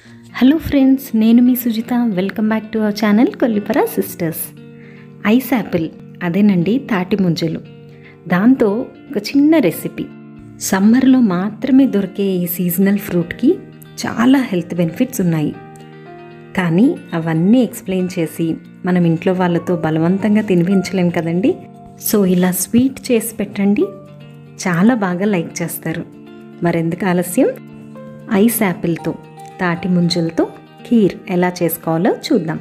hello friends నేను మీ Sujitha welcome back to our channel Kollipara sisters ice apple అదేనండి తాటి ముంజలు దాంతో ఒక చిన్న రెసిపీ సమ్మర్లో మాత్రమే దొరికే ఈ సీజనల్ ఫ్రూట్కి చాలా హెల్త్ బెనిఫిట్స్ ఉన్నాయి కానీ అవన్నీ ఎక్స్ప్లెయిన్ చేసి మనం ఇంట్లో వాళ్ళతో బలవంతంగా తినిపించలేం కదండి సో ఇలా స్వీట్ చేసి పెట్టండి చాలా బాగా లైక్ చేస్తారు మరెందుకు ఆలస్యం ఐస్ యాపిల్తో తాటి ముంజలతో ఖీర్ ఎలా చేసుకోవాలో చూద్దాం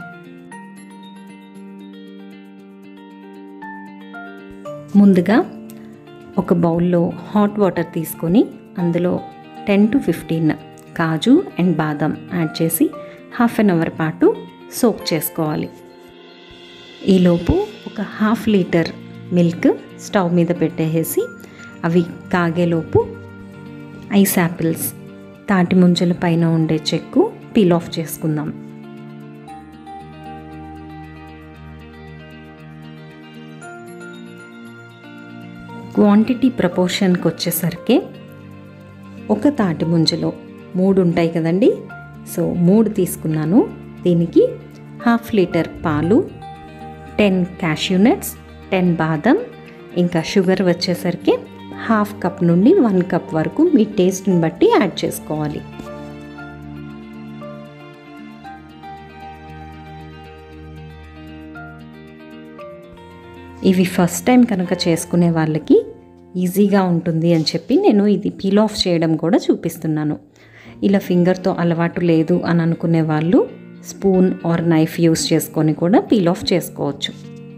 ముందుగా ఒక బౌల్లో హాట్ వాటర్ తీసుకొని అందులో టెన్ టు ఫిఫ్టీన్ కాజు అండ్ బాదం యాడ్ చేసి హాఫ్ అన్ అవర్ పాటు సోక్ చేసుకోవాలి ఈలోపు ఒక హాఫ్ లీటర్ మిల్క్ స్టవ్ మీద పెట్టేసి అవి కాగేలోపు ఐస్ యాపిల్స్ తాటి ముంజల పైన ఉండే చెక్కు పీల్ ఆఫ్ చేసుకుందాం క్వాంటిటీ ప్రపోర్షన్కి వచ్చేసరికి ఒక తాటి ముంజలో మూడు ఉంటాయి కదండి సో మూడు తీసుకున్నాను దీనికి హాఫ్ లీటర్ పాలు టెన్ క్యాష్యూ నట్స్ టెన్ బాదం ఇంకా షుగర్ వచ్చేసరికి హాఫ్ కప్ నుండి వన్ కప్ వరకు మీ టేస్ట్ని బట్టి యాడ్ చేసుకోవాలి ఇవి ఫస్ట్ టైం కనుక చేసుకునే వాళ్ళకి ఈజీగా ఉంటుంది అని చెప్పి నేను ఇది పీల్ ఆఫ్ చేయడం కూడా చూపిస్తున్నాను ఇలా ఫింగర్తో అలవాటు లేదు అని అనుకునే వాళ్ళు స్పూన్ ఆర్ నైఫ్ యూస్ చేసుకొని కూడా పీల్ ఆఫ్ చేసుకోవచ్చు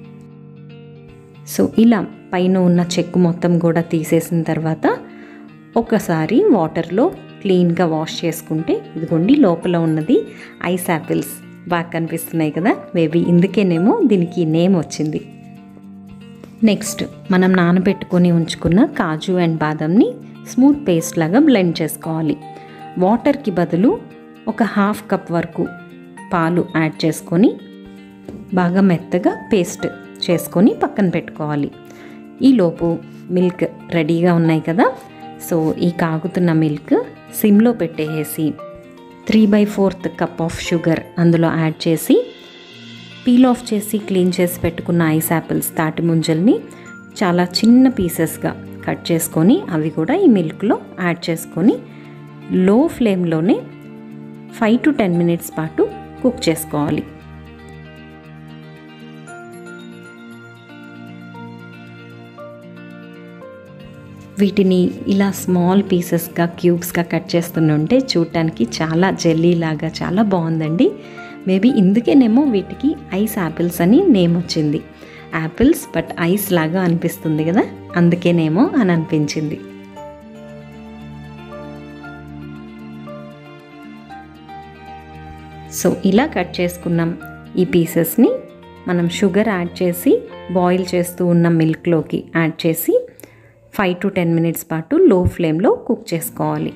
సో ఇలా పైన ఉన్న చెక్కు మొత్తం కూడా తీసేసిన తర్వాత ఒకసారి వాటర్లో క్లీన్గా వాష్ చేసుకుంటే ఇదిగోండి లోపల ఉన్నది ఐస్ యాపిల్స్ బాగా కనిపిస్తున్నాయి కదా మేబీ ఇందుకేనేమో దీనికి నేమ్ వచ్చింది నెక్స్ట్ మనం నానబెట్టుకొని ఉంచుకున్న కాజు అండ్ బాదంని స్మూత్ పేస్ట్ లాగా బ్లెండ్ చేసుకోవాలి వాటర్కి బదులు ఒక హాఫ్ కప్ వరకు పాలు యాడ్ చేసుకొని బాగా మెత్తగా పేస్ట్ చేసుకొని పక్కన పెట్టుకోవాలి ఈలోపు మిల్క్ రెడీగా ఉన్నాయి కదా సో ఈ కాగుతున్న మిల్క్ సిమ్లో పెట్టేసి three by fourth cup of sugar అందులో యాడ్ చేసి పీల్ ఆఫ్ చేసి క్లీన్ చేసి పెట్టుకున్న ఐస్ యాపిల్స్ తాటి ముంజల్ని చాలా చిన్న పీసెస్గా కట్ చేసుకొని అవి కూడా ఈ మిల్క్లో యాడ్ చేసుకొని లో ఫ్లేమ్లోనే ఫైవ్ టు టెన్ మినిట్స్ పాటు కుక్ చేసుకోవాలి వీటిని ఇలా స్మాల్ పీసెస్గా క్యూబ్స్గా కట్ చేస్తుంటే చూడటానికి చాలా జెల్లీ లాగా చాలా బాగుందండి మేబీ ఇందుకేనేమో వీటికి ఐస్ యాపిల్స్ అని నేమ్ వచ్చింది యాపిల్స్ బట్ ఐస్ లాగా అనిపిస్తుంది కదా అందుకేనేమో అని అనిపించింది సో ఇలా కట్ చేసుకున్నాం ఈ పీసెస్ని మనం షుగర్ యాడ్ చేసి బాయిల్ చేస్తూ ఉన్న మిల్క్లోకి యాడ్ చేసి ఫైవ్ టు టెన్ మినిట్స్ పాటు లో ఫ్లేమ్లో కుక్ చేసుకోవాలి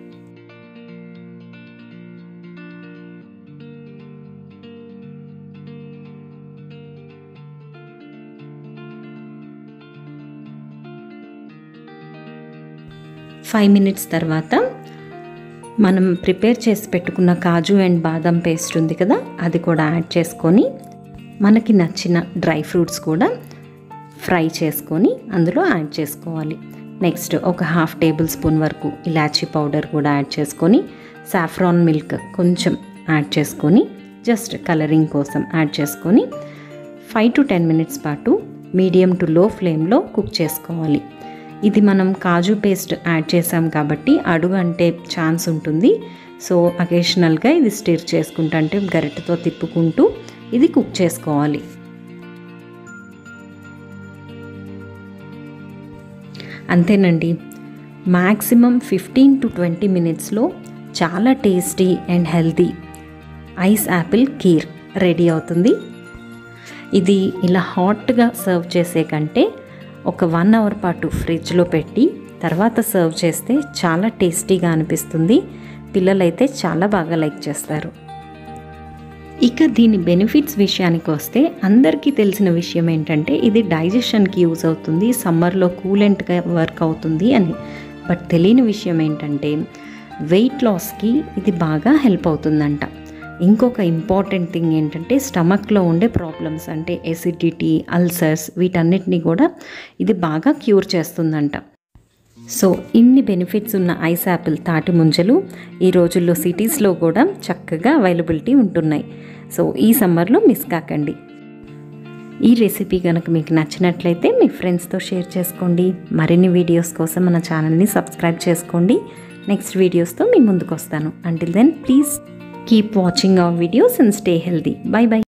ఫైవ్ మినిట్స్ తర్వాత మనం ప్రిపేర్ చేసి పెట్టుకున్న కాజు అండ్ బాదం పేస్ట్ ఉంది కదా అది కూడా యాడ్ చేసుకొని మనకి నచ్చిన డ్రై ఫ్రూట్స్ కూడా ఫ్రై చేసుకొని అందులో యాడ్ చేసుకోవాలి నెక్స్ట్ ఒక హాఫ్ టేబుల్ స్పూన్ వరకు ఇలాచీ పౌడర్ కూడా యాడ్ చేసుకొని సాఫ్రాన్ మిల్క్ కొంచెం యాడ్ చేసుకొని జస్ట్ కలరింగ్ కోసం యాడ్ చేసుకొని ఫైవ్ టు టెన్ మినిట్స్ పాటు మీడియం టు లో ఫ్లేమ్లో కుక్ చేసుకోవాలి ఇది మనం కాజు పేస్ట్ యాడ్ చేసాం కాబట్టి అడుగు అంటే ఛాన్స్ ఉంటుంది సో అకేషనల్గా ఇది స్టిర్ చేసుకుంటూ అంటే గరిటెతో తిప్పుకుంటూ ఇది కుక్ చేసుకోవాలి అంతేనండి మ్యాక్సిమం ఫిఫ్టీన్ టు ట్వంటీ మినిట్స్లో చాలా tasty and healthy ice apple kheer ready అవుతుంది ఇది ఇలా హాట్గా సర్వ్ చేసే కంటే ఒక వన్ అవర్ పాటు ఫ్రిడ్జ్లో పెట్టి తర్వాత సర్వ్ చేస్తే చాలా టేస్టీగా అనిపిస్తుంది పిల్లలైతే చాలా బాగా లైక్ చేస్తారు ఇక దీని బెనిఫిట్స్ విషయానికి వస్తే అందరికీ తెలిసిన విషయం ఏంటంటే ఇది డైజెషన్కి యూజ్ అవుతుంది సమ్మర్లో కూలెంట్గా వర్క్ అవుతుంది అని బట్ తెలియని విషయం ఏంటంటే వెయిట్ లాస్కి ఇది బాగా హెల్ప్ అవుతుందంట ఇంకొక ఇంపార్టెంట్ థింగ్ ఏంటంటే స్టమక్లో ఉండే ప్రాబ్లమ్స్ అంటే ఎసిడిటీ అల్సర్స్ వీటన్నిటిని కూడా ఇది బాగా క్యూర్ చేస్తుందంట సో ఇన్ని బెనిఫిట్స్ ఉన్న ఐస్ యాపిల్ తాటి ముంజలు ఈ రోజుల్లో సిటీస్లో కూడా చక్కగా అవైలబిలిటీ ఉంటున్నాయి సో ఈ సమ్మర్లో మిస్ కాకండి ఈ రెసిపీ కనుక మీకు నచ్చినట్లయితే మీ ఫ్రెండ్స్తో షేర్ చేసుకోండి మరిన్ని వీడియోస్ కోసం మన ఛానల్ని సబ్స్క్రైబ్ చేసుకోండి నెక్స్ట్ వీడియోస్తో మీ ముందుకు వస్తాను until then please keep watching our videos and stay healthy bye by